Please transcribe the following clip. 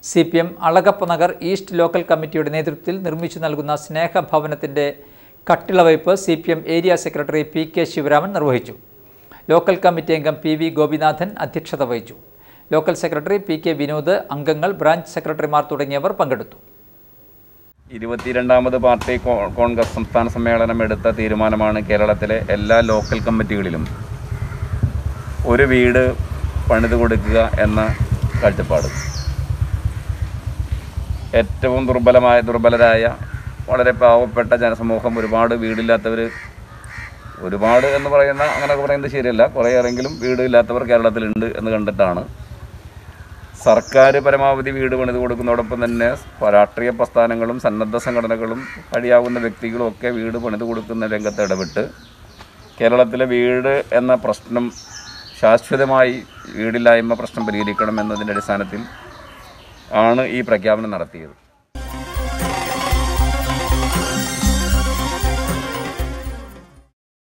C P M Alagappa Nagar east local കമ്മിറ്റിയുടെ നേതൃത്വത്തിൽ നിർമ്മിച്ചു നൽകുന്ന സ്നേഹഭവനത്തിൻ്റെ കട്ടിളവയ്പ് C P M area secretary P K Sivaraman നിർവഹിച്ചു ലോക്കൽ കമ്മിറ്റി അംഗം പി വി ഗോപിനാഥൻ അധ്യക്ഷത വഹിച്ചു local secretary P K Vinod അംഗങ്ങൾ ബ്രാഞ്ച് സെക്രട്ടറിമാർ തുടങ്ങിയവർ പങ്കെടുത്തു ഇരുപത്തിരണ്ടാമത് പാർട്ടി കോ- കോൺഗ്രസ് സംസ്ഥാന സമ്മേളനം എടുത്ത തീരുമാനമാണ് കേരളത്തിലെ എല്ലാ ലോക്കൽ കമ്മിറ്റികളിലും ഒരു വീട് പണിത് കൊടുക്കുക എന്ന കാഴ്ചപ്പാട് ഏറ്റവും ദുർബലമായ ദുർബലരായ വളരെ പാവപ്പെട്ട ജനസമൂഹം ഒരുപാട് വീടില്ലാത്തവർ ഒരുപാട് എന്ന് പറയുന്ന അങ്ങനെയൊക്കെ പറയുന്നത് ശരിയല്ല കുറേയേറെങ്കിലും വീടില്ലാത്തവർ കേരളത്തിലുണ്ട് എന്ന് കണ്ടിട്ടാണ് സർക്കാർ പരമാവധി വീട് പണിത് കൊടുക്കുന്നതോടൊപ്പം തന്നെ രാഷ്ട്രീയ പ്രസ്ഥാനങ്ങളും സന്നദ്ധ സംഘടനകളും കഴിയാവുന്ന വ്യക്തികളും ഒക്കെ വീട് പണിത് കൊടുക്കുന്ന രംഗത്ത് ഇടപെട്ട് കേരളത്തിലെ വീട് എന്ന പ്രശ്നം ശാശ്വതമായി വീടില്ലായ്മ പ്രശ്നം പരിഹരിക്കണം എന്നതിൻ്റെ അടിസ്ഥാനത്തിൽ ആണ് ഈ പ്രഖ്യാപനം നടത്തിയത്